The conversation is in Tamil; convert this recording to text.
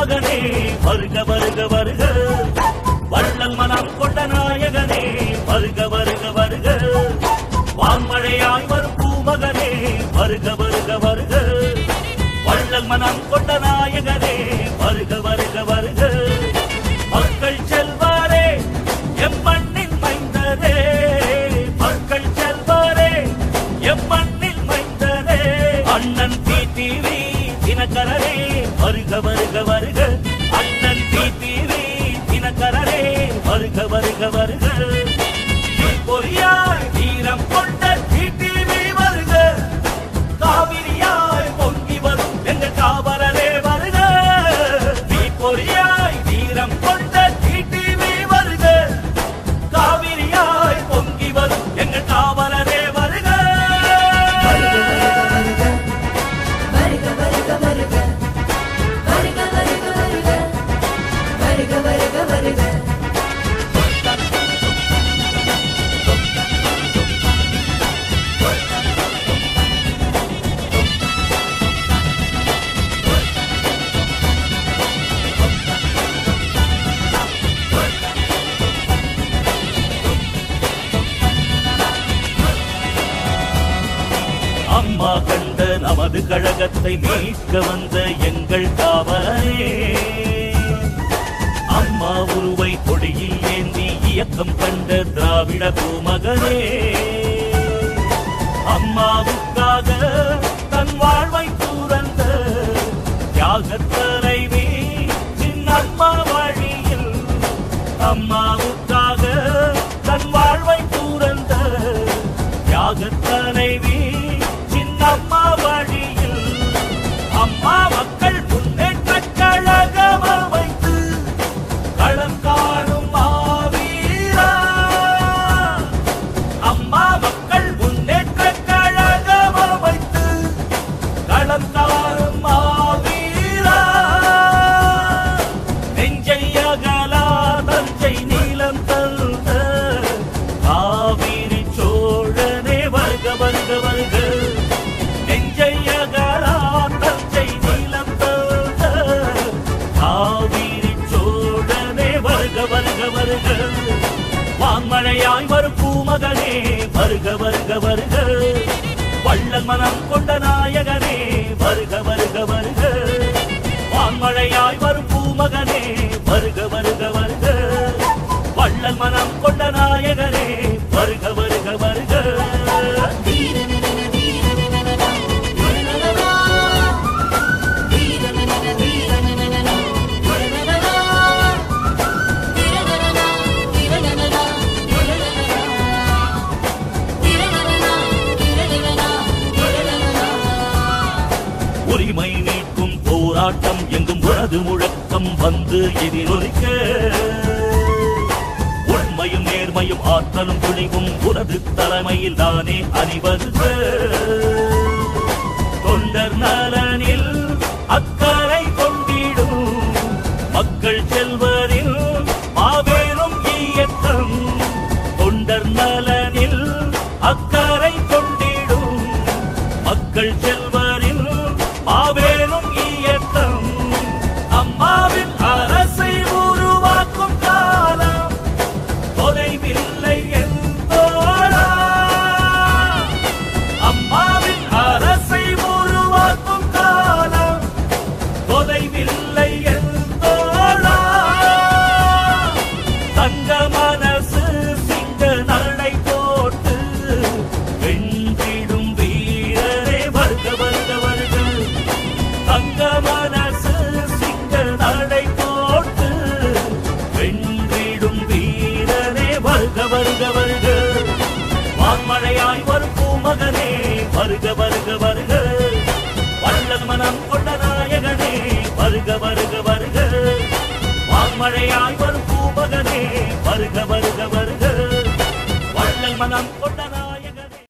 பூமகனே வருக வருக வருக வள்ளல் மனம் கொண்ட நாயகனே வருக வருக வருக வான்மழையாய் வரும் பூமகனே வருக வருக வருக வள்ளல் மனம் கொண்ட நாயகனே வருக வருக வருக மக்கள் செல்வாரே எம் மண்ணின் மைந்தரே மக்கள் செல்வாரே எம் மண்ணில் மைந்தரே அண்ணன் டிடிவி தினகரரே வருக வருக வருக அண்ணன் டிடிவி தினகரரே வருக வருக வருக பொறியாய் வீரம் கொண்ட டிடிவி வருக காவிரியாய் பொங்கி வரும் எங்க காவலரே வருக நீ பொறியாய் வீரம் கொண்ட டிடிவி வருக காவிரியாய் பொங்கி வரும் எங்க காவலரே வருக வருக வருக வருக வருக வருக வருக வருக வருக வருக அம்மா கண்ட நமது கழகத்தை மீட்க வந்த எங்கள் காவலரே அம்மா உருவை கொடியில் ஏந்தி இயக்கம் கண்ட திராவிட பூமகனே அம்மாவுக்காக தன் வாழ்வை துறந்த தியாகத் தலைவி சின்னம்மா வழியில் அம்மாவுக்காக தன் வாழ்வை துறந்த தியாகத் தலைவி சின்னம்மா வழியில் அம்மா மக்கள் முன்னேற்றக் கழகம் அமைத்து களம் காணும் மாவீரா அம்மா மக்கள் முன்னேற்றக் கழகம் அமைத்து களம் காணும் மாவீரா நெஞ்சை அகலா தஞ்சை நீளம் தந்த காவிரி சோழனே வருக வருக வருக நெஞ்சை அகலா தஞ்சை நீளம் தந்த காவிரி சோழனே வருக வருக வருக வான்மழையாய் வரும் பூமகனே வருக வருக வருக வள்ளல் மனம் கொண்ட நாயகனே வருக வருக வருக வான்மழையாய் வரும் பூமகனே வருக வருக வருக வள்ளல் மனம் கொண்ட நாயகனே வருக வருக வருக உரிமை மீட்கும் போராட்டம் எங்கும் உனது முழக்கம் வந்து எதிரொலிக்க உண்மையும் நேர்மையும் ஆற்றலும் துணிவும் உனது தலைமையில் தானே அணிவகுக்க தொண்டர் நலனில் அக்கறை கொண்டிடும் மக்கள் செல்வரில் மாபெரும் இயக்கம் தொண்டர் நலனில் அக்கறை கொண்டிடும் மக்கள் செல்வரில் மாபெரும் இயக்கம் அம்மாவின் அரசை உருவாக்கும் காலம் தொலைவில்லை என்போடா அம்மாவின் அரசை உருவாக்கும் காலம் தொலைவில்லை என்போடா தங்க மனசு சிங்க நடை போட்டு வென்றிடும் வீரரே வருக வருக வருக தங்க மனசு சிங்க நடை போட்டு வென்றிடும் வீரரே வருக வருக வருக வான்மழையாய் வரும் பூமகனே வருக வருக வருக வள்ளல் மனம் கொண்ட நாயகனே வருக வருக வருக வான்மழையாய் வரும் பூமகனே வருக வருக வருக வள்ளல் மனம் கொண்ட நாயகனே